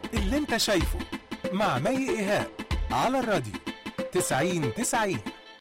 اللي انت شايفه مع مي ايهاب على الراديو 90 90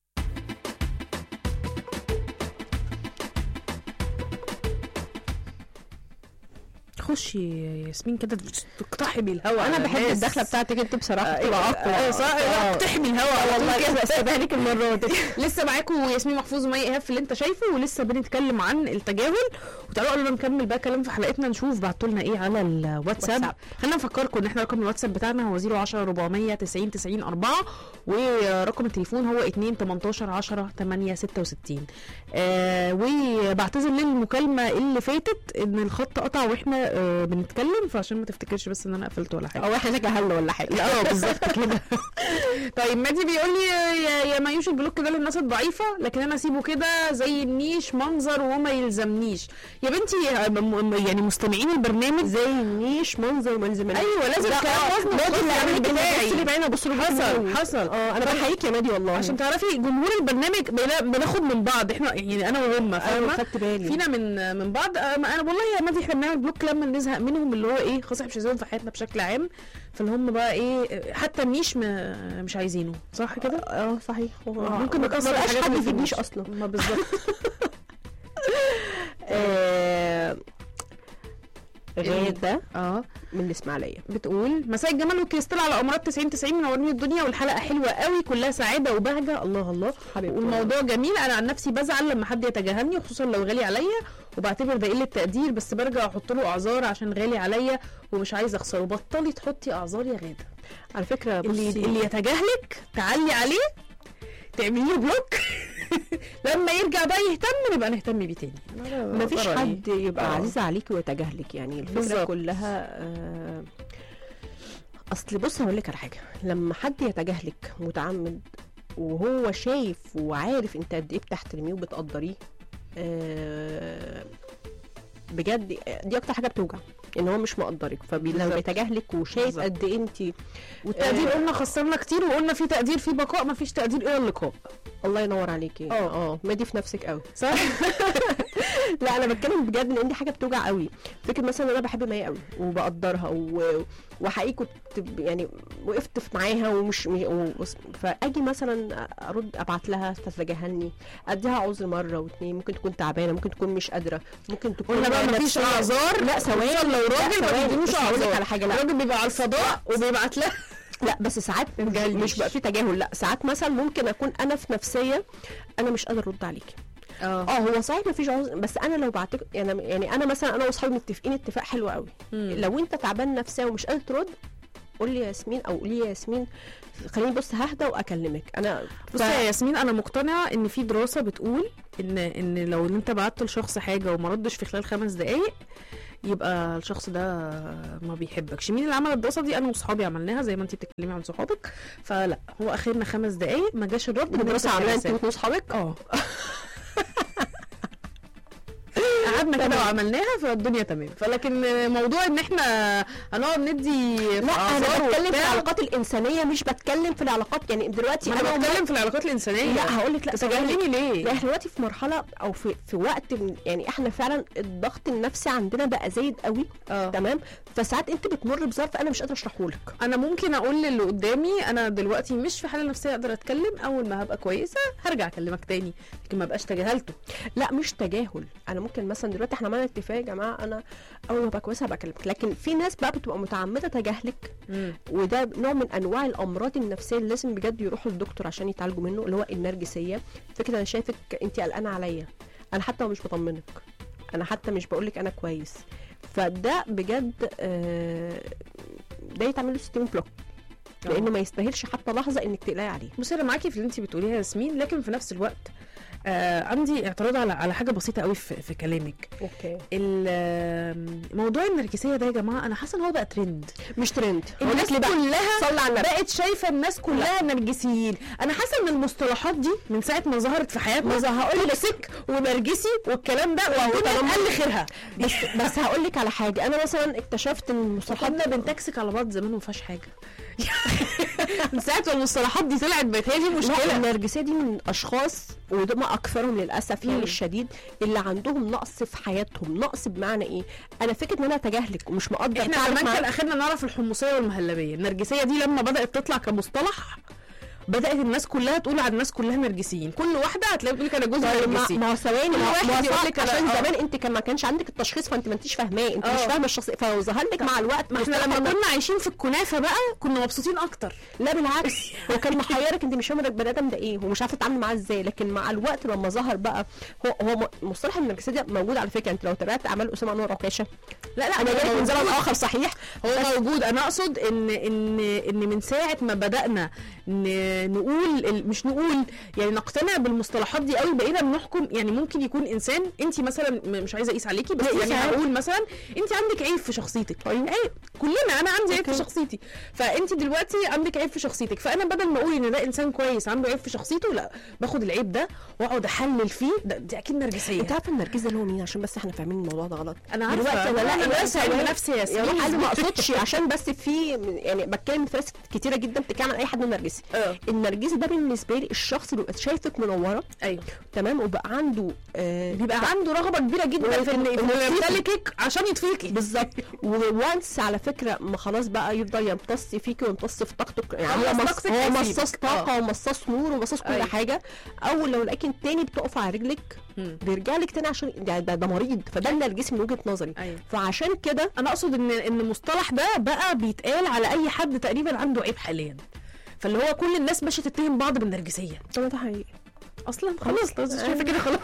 خشي يا ياسمين كده تقتحمي الهواء انا على بحب الناس. الدخله بتاعتك انت بصراحه آه، بتبقى آه، اقوى آه، صح لا، آه. اقتحمي الهواء على طول والله كده. كده استبقى لك المره دي لسه معاكم ياسمين محفوظ ومي ايهاب في اللي انت شايفه ولسه بنتكلم عن التجاهل وتعالوا قبل ما نكمل بقى كلام في حلقتنا نشوف بعتوا لنا ايه على الواتساب واتساب. خلينا نفكركم ان احنا رقم الواتساب بتاعنا هو 010 400 90 90 4 ورقم التليفون هو 2 18 10 8 66 آه وبعتذر للمكالمه اللي فاتت ان الخط قطع واحنا آه بنتكلم فعشان ما تفتكرش بس ان انا قفلت ولا حاجه او احنا تجاهلنا ولا حاجه لا اه بالظبط كده طيب مادي بيقول لي يا يا مايوش البلوك ده للناس الضعيفه لكن انا اسيبه كده زي النيش منظر وما يلزمنيش يا بنتي م- م- يعني مستمعين البرنامج زي النيش منظر ما يلزمناش ايوه لازم لا، كلام آه، وزن مادي وخف اللي يعمل عامل بتاعي. بص لي بعينها بص له حصل حصل اه انا بحييك يا مادي والله عشان تعرفي جمهور البرنامج بنا- بناخد من بعض احنا يعني انا وهم انا فاهمه خدت بالي فينا من من بعض آه، ما انا والله يا مادي احنا بنعمل بلوك لما نزهق منهم اللي هو ايه خلاص احنا مش عايزينهم في حياتنا بشكل عام فاللي هم بقى ايه حتى النيش م- مش عايزينه صح كده؟ اه صحيح آه، ممكن ما نكسر بقاش الحاجات حد اللي في النيش النيش. اصلا ما بالظبط آه، غادة اه من الاسماعيليه بتقول مساء الجمال والكريستال على امراض 90 90 منورين الدنيا والحلقه حلوه قوي كلها سعاده وبهجه الله الله حبيبتي والموضوع جميل انا عن نفسي بزعل لما حد يتجاهلني خصوصا لو غالي عليا وبعتبر ده قله تقدير بس برجع احط له اعذار عشان غالي عليا ومش عايز اخسره بطلي تحطي اعذار يا غاده على فكره اللي بصي اللي يتجاهلك تعلي عليه تعملي له بلوك لما يرجع بقى يهتم نبقى نهتم بيه تاني ما فيش ترى حد يبقى آه. عزيز عليكي ويتجاهلك يعني الفكره بالظبط. كلها آه، اصل بص هقول لك على حاجه لما حد يتجاهلك متعمد وهو شايف وعارف انت قد ايه بتحترميه وبتقدريه آه، بجد دي اكتر حاجه بتوجع ان هو مش مقدرك فلو بالظبط. بيتجاهلك وشايف بالظبط. قد ايه انت والتقدير آه. قلنا خسرنا كتير وقلنا في تقدير في بقاء ما فيش تقدير الى اللقاء الله ينور عليكي اه. اه مادي في نفسك قوي صح لا انا بتكلم بجد لان دي حاجه بتوجع قوي فكره مثلا انا بحب مي قوي وبقدرها و... وحقيقي كنت ب- يعني وقفت في معاها ومش م- و... فاجي مثلا ارد ابعت لها تتجاهلني اديها عذر مره واتنين ممكن تكون تعبانه ممكن تكون مش قادره ممكن تكون قلنا بقى مفيش نفسية- اعذار لا ثواني خصوصاً لو راجل لا، ما ثواني. بيديلوش بصي هقول لك اعذار على حاجه لا الراجل بيبقى على الفضاء وبيبعت لها لا بس ساعات تتجاهلنيش. مش بقى في تجاهل لا ساعات مثلا ممكن اكون انا في نفسيه انا مش قادره ارد عليكي اه اه هو صحيح مفيش عذر بس انا لو بعتك يعني يعني انا مثلا انا واصحابي متفقين اتفاق حلو قوي لو انت تعبان نفسيا ومش قادر ترد قول لي يا ياسمين او قولي يا ياسمين خليني بص ههدى واكلمك انا بصي يا ياسمين انا مقتنعه ان في دراسه بتقول ان ان لو انت بعت لشخص حاجه وما ردش في خلال خمس دقائق يبقى الشخص ده ما بيحبكش مين اللي عمل الدراسه دي انا واصحابي عملناها زي ما انت بتتكلمي عن صحابك فلا هو اخرنا خمس دقائق ما جاش الرد الدراسه بنمسك عاملاها انت الرسالة. واصحابك اه قعدنا كده وعملناها فالدنيا تمام فلكن موضوع ان احنا هنقعد ندي لا أعذار انا بتكلم في وبتاع، العلاقات الانسانيه مش بتكلم في العلاقات يعني دلوقتي ما انا وما- بتكلم في العلاقات الانسانيه لا هقول لك لا تجاهليني ليه؟ لا احنا دلوقتي في مرحله او في في وقت من- يعني احنا فعلا الضغط النفسي عندنا بقى زايد قوي اه تمام فساعات انت بتمر بظرف انا مش قادره اشرحه لك انا ممكن اقول للي قدامي انا دلوقتي مش في حاله نفسيه اقدر اتكلم اول ما هبقى كويسه هرجع اكلمك تاني لكن ما بقاش تجاهلته لا مش تجاهل انا ممكن مثلا دلوقتي احنا عملنا اتفاق يا جماعه انا اول ما ابقى كويسه هبقى اكلمك لكن في ناس بقى بتبقى متعمده تجاهلك وده نوع من انواع الامراض النفسيه اللي لازم بجد يروحوا للدكتور عشان يتعالجوا منه اللي هو النرجسيه فكره انا شايفك انت قلقانه عليا انا حتى مش بطمنك انا حتى مش بقولك انا كويس فده بجد آه، ده يتعمل له سيستم بلوك لانه ما يستاهلش حتى لحظه انك تقلقي عليه بصي انا معاكي في اللي انت بتقوليها يا ياسمين لكن في نفس الوقت آه عندي اعتراض على على حاجه بسيطه قوي في, في كلامك اوكي ال- آم، موضوع النرجسيه ده يا جماعه انا حاسه ان هو بقى ترند مش ترند هقول الناس لك ليه بقى كلها صلي على النبي بقت شايفه الناس كلها نرجسيين انا حاسه ان المصطلحات دي من ساعه ما ظهرت في حياتنا ما هقول لك توكسيك ونرجسي والكلام ده وهو والدنيا طالما- قل خيرها بس بس هقول لك على حاجه انا مثلا اكتشفت ان المصطلحات صحابنا بنتكسك على بعض زمان وما فيهاش حاجه من ساعه ما المصطلحات دي طلعت بقت هي دي لا مشكله النرجسيه دي من اشخاص ودول اكثرهم للاسف يعني مم. الشديد اللي عندهم نقص في حياتهم نقص بمعنى ايه انا فكره ان انا اتجاهلك ومش مقدر احنا تعبك زمان معاك. كان اخرنا نعرف الحمصيه والمهلبيه النرجسيه دي لما بدات تطلع كمصطلح بدات الناس كلها تقول على الناس كلها نرجسيين كل واحده هتلاقي بتقول لك انا جوزي طيب ما نرجسي ما هو ثواني كل ما واحد ما هو يقول صح، لك أنا- عشان آه. زمان انت كان ما كانش عندك التشخيص فانت ما انتيش فاهماه انت مش آه. فاهمه الشخص فظهر لك مع الوقت ما احنا مصطلح لما إن- كنا عايشين في الكنافه بقى كنا مبسوطين اكتر لا بالعكس هو كان محيرك انت مش فاهمه البني ادم ده ايه ومش عارفه تتعامل معاه ازاي لكن مع الوقت لما ظهر بقى هو هو م- مصطلح النرجسيه ده موجود على فكره انت لو تابعت اعمال اسامه انور عكاشه لا لا انا جاي من زمن اخر صحيح هو موجود انا اقصد ان ان ان من ساعه ما بدانا ن- نقول ال- مش نقول يعني نقتنع بالمصطلحات دي قوي بقينا بنحكم يعني ممكن يكون انسان انت مثلا م- مش عايزه اقيس عليكي بس لا، قيسي يعني عادي. هقول مثلا انت عندك عيب في شخصيتك أيوة. عيب كلنا انا عندي عيب في أوكي. شخصيتي فانت دلوقتي عندك عيب في شخصيتك فانا بدل ما اقول ان ده انسان كويس عنده عيب في شخصيته لا باخد العيب ده واقعد احلل فيه ده دي اكيد نرجسيه انت عارفه النرجسي اللي هو مين عشان بس احنا فاهمين الموضوع ده غلط انا عارفه دلوقتي انا لا انا انا بس علم نفسي يا يا ياسمين روح انا ما اقصدش عشان بس في يعني بتكلم في ناس كتيره جدا بتتكلم عن اي حد نرجسي اه النرجسي ده بالنسبه لي الشخص اللي بيبقى شايفك منوره ايوه تمام وبقى عنده آه بيبقى عنده رغبه كبيره جدا في ان إنه إنه يطفيكي. يمتلكك عشان يطفيكي بالظبط وانس على فكره ما خلاص بقى يفضل يمتص فيكي ويمتص في طاقتك يعني هو خلص مص طاقتك هو هيسيبك. مصاص طاقه ومصاص نور ومصاص كل أيوة. حاجه اول لو لقاك تاني بتقف على رجلك مم. بيرجع لك تاني عشان ده, ده, ده مريض فده النرجسي من وجهه نظري ايوه فعشان كده انا اقصد ان ان المصطلح ده بقى بيتقال على اي حد تقريبا عنده عيب حاليا فاللي هو كل الناس ماشيه تتهم بعض بالنرجسيه طب ده حقيقي اصلا خلاص خلاص شايفه كده خلاص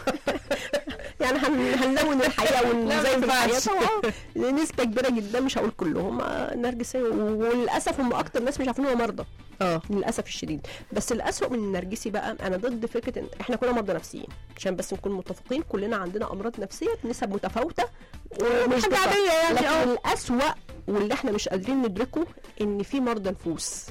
يعني هن- هنلون الحقيقه لا، ونزين ما في الحياه ينفعش. طبعا نسبه كبيره جدا مش هقول كلهم آه، نرجسيه وللاسف هم اكتر ناس مش عارفين هو مرضى اه للاسف الشديد بس الاسوأ من النرجسي بقى انا ضد فكره ان احنا كلنا مرضى نفسيين عشان بس نكون متفقين كلنا عندنا امراض نفسيه بنسب متفاوته ومش حاجه بالضبط. عاديه يعني لكن اه الاسوأ واللي احنا مش قادرين ندركه ان في مرضى نفوس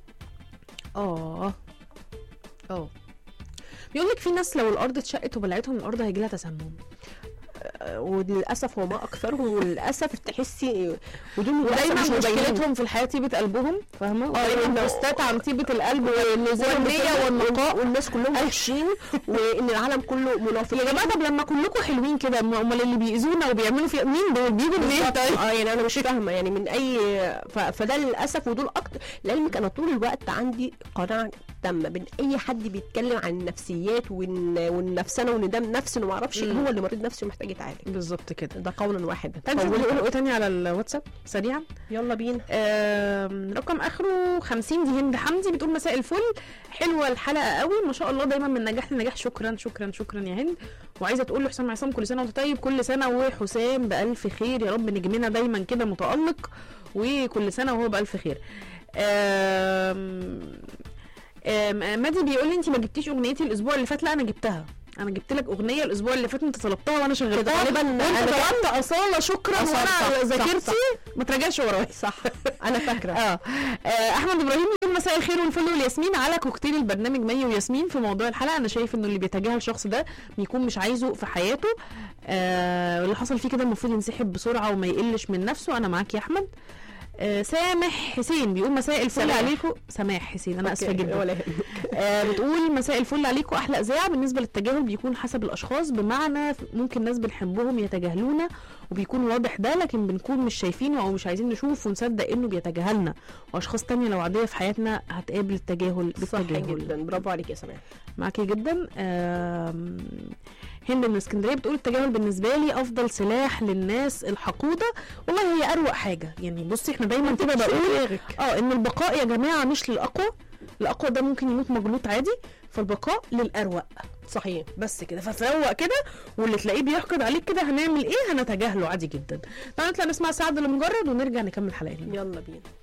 اه اه بيقول لك في ناس لو الارض اتشقت وبلعتهم الارض هيجي لها تسمم آه، وللاسف هو ما اكثرهم وللاسف تحسي ودول ودايما للأسف مش مبينين. مشكلتهم في الحياه طيبه قلبهم فاهمه اه ودايما إنه- بوستات عن طيبه القلب والنية والنيه والنقاء والناس كلهم وحشين وان العالم كله منافقين يا جماعه طب لما كلكم حلوين كده امال اللي بيأذونا وبيعملوا في مين دول بيجوا منين بالظبط. طيب اه يعني انا مش فاهمه يعني من اي ف... فده للاسف ودول اكتر لعلمك انا طول الوقت عندي قناعه تامه بين اي حد بيتكلم عن النفسيات وان والنفسنا وان ده نفس وما اعرفش مم. هو اللي مريض نفسي ومحتاج يتعالج بالظبط كده ده قولا واحدا طيب قولاً. نقول ايه تاني على الواتساب سريعا يلا بينا آم، رقم اخره 50 دي هند حمدي بتقول مساء الفل حلوه الحلقه قوي ما شاء الله دايما من نجاح لنجاح شكرا شكرا شكرا يا هند وعايزه تقول لحسام عصام كل سنه وانت طيب كل سنه وحسام بالف خير يا رب نجمنا دايما كده متالق وكل سنه وهو بالف خير آم، آم، مادي بيقول لي انت ما جبتيش اغنيتي الاسبوع اللي فات لا انا جبتها انا جبت لك اغنيه الاسبوع اللي فات انت طلبتها وانا شغلتها غالباً وانت أنا طلبت اصاله شكرا أصالة، صح، وانا صح، ذاكرتي صح. ما تراجعش ورايا صح انا فاكره اه آه، احمد ابراهيم يقول مساء الخير والفل والياسمين على كوكتيل البرنامج مي وياسمين في موضوع الحلقه انا شايف انه اللي بيتجاهل الشخص ده بيكون مش عايزه في حياته آه واللي حصل فيه كده المفروض ينسحب بسرعه وما يقلش من نفسه انا معاك يا احمد آه سامح حسين بيقول مساء الفل سماح. عليكم سماح حسين انا اسفه أوكي، جدا ولا يهمك. آه بتقول مساء الفل عليكم احلى اذاعه بالنسبه للتجاهل بيكون حسب الاشخاص بمعنى ممكن ناس بنحبهم يتجاهلونا وبيكون واضح ده لكن بنكون مش شايفينه او مش عايزين نشوف ونصدق انه بيتجاهلنا واشخاص تانية لو عاديه في حياتنا هتقابل التجاهل صح بالتجاهل جدا برافو عليك يا سماح معاكي جدا آم، هند من اسكندريه بتقول التجاهل بالنسبه لي افضل سلاح للناس الحقوده والله هي اروق حاجه يعني بصي احنا دايما كده بقول اه ان البقاء يا جماعه مش للاقوى الاقوى ده ممكن يموت مجلوط عادي فالبقاء للاروق صحيح بس كده فتروق كده واللي تلاقيه بيحقد عليك كده هنعمل ايه هنتجاهله عادي جدا تعالوا نطلع نسمع سعد لمجرد ونرجع نكمل حلقتنا يلا بينا